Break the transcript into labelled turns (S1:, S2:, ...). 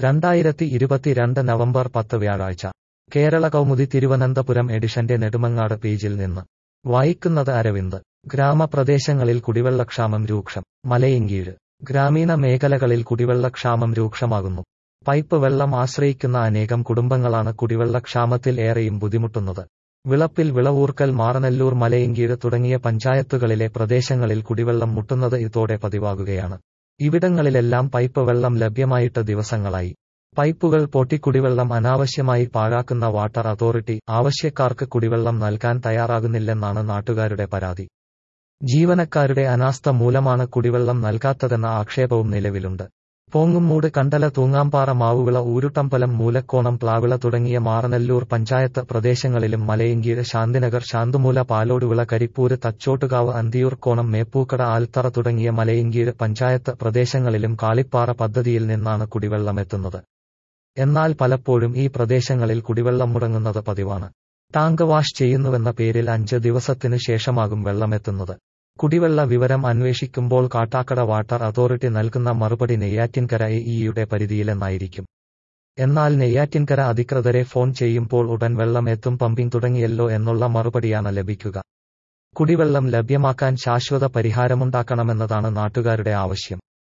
S1: രണ്ടായിരത്തി ഇരുപത്തിരണ്ട് നവംബർ പത്ത് വ്യാഴാഴ്ച കേരള കൗമുദി തിരുവനന്തപുരം എഡിഷന്റെ നെടുമങ്ങാട് പേജിൽ നിന്ന് വായിക്കുന്നത് അരവിന്ദ് ഗ്രാമപ്രദേശങ്ങളിൽ കുടിവെള്ളക്ഷാമം രൂക്ഷം മലയങ്കീഴ് ഗ്രാമീണ മേഖലകളിൽ കുടിവെള്ളക്ഷാമം രൂക്ഷമാകുന്നു പൈപ്പ് വെള്ളം ആശ്രയിക്കുന്ന അനേകം കുടുംബങ്ങളാണ് കുടിവെള്ളക്ഷാമത്തിൽ ഏറെയും ബുദ്ധിമുട്ടുന്നത് വിളപ്പിൽ വിളവൂർക്കൽ മാറനല്ലൂർ മലയങ്കീഴ് തുടങ്ങിയ പഞ്ചായത്തുകളിലെ പ്രദേശങ്ങളിൽ കുടിവെള്ളം മുട്ടുന്നത് ഇതോടെ പതിവാകുകയാണ് ഇവിടങ്ങളിലെല്ലാം പൈപ്പ് വെള്ളം ലഭ്യമായിട്ട് ദിവസങ്ങളായി പൈപ്പുകൾ പൊട്ടി കുടിവെള്ളം അനാവശ്യമായി പാഴാക്കുന്ന വാട്ടർ അതോറിറ്റി ആവശ്യക്കാർക്ക് കുടിവെള്ളം നൽകാൻ തയ്യാറാകുന്നില്ലെന്നാണ് നാട്ടുകാരുടെ പരാതി ജീവനക്കാരുടെ അനാസ്ഥ മൂലമാണ് കുടിവെള്ളം നൽകാത്തതെന്ന ആക്ഷേപവും നിലവിലുണ്ട് പോങ്ങുമൂട് കണ്ടല തൂങ്ങാമ്പാറ മാവുവിള ഊരുട്ടമ്പലം മൂലക്കോണം പ്ലാവിള തുടങ്ങിയ മാറനല്ലൂർ പഞ്ചായത്ത് പ്രദേശങ്ങളിലും മലയങ്കീഴ് ശാന്തിനഗർ ശാന്തുമൂല പാലോടുവിള കരിപ്പൂര് തച്ചോട്ടുകാവ് അന്തിയൂർക്കോണം മേപ്പൂക്കട ആൽത്തറ തുടങ്ങിയ മലയങ്കീഴ് പഞ്ചായത്ത് പ്രദേശങ്ങളിലും കാളിപ്പാറ പദ്ധതിയിൽ നിന്നാണ് കുടിവെള്ളമെത്തുന്നത് എന്നാൽ പലപ്പോഴും ഈ പ്രദേശങ്ങളിൽ കുടിവെള്ളം മുടങ്ങുന്നത് പതിവാണ് ടാങ്ക് വാഷ് ചെയ്യുന്നുവെന്ന പേരിൽ അഞ്ച് ദിവസത്തിനു ശേഷമാകും വെള്ളമെത്തുന്നത് കുടിവെള്ള വിവരം അന്വേഷിക്കുമ്പോൾ കാട്ടാക്കട വാട്ടർ അതോറിറ്റി നൽകുന്ന മറുപടി നെയ്യാറ്റിൻകര എഇയുടെ പരിധിയിലെന്നായിരിക്കും എന്നാൽ നെയ്യാറ്റിൻകര അധികൃതരെ ഫോൺ ചെയ്യുമ്പോൾ ഉടൻ വെള്ളം എത്തും പമ്പിംഗ് തുടങ്ങിയല്ലോ എന്നുള്ള മറുപടിയാണ് ലഭിക്കുക കുടിവെള്ളം ലഭ്യമാക്കാൻ ശാശ്വത പരിഹാരമുണ്ടാക്കണമെന്നതാണ് നാട്ടുകാരുടെ ആവശ്യം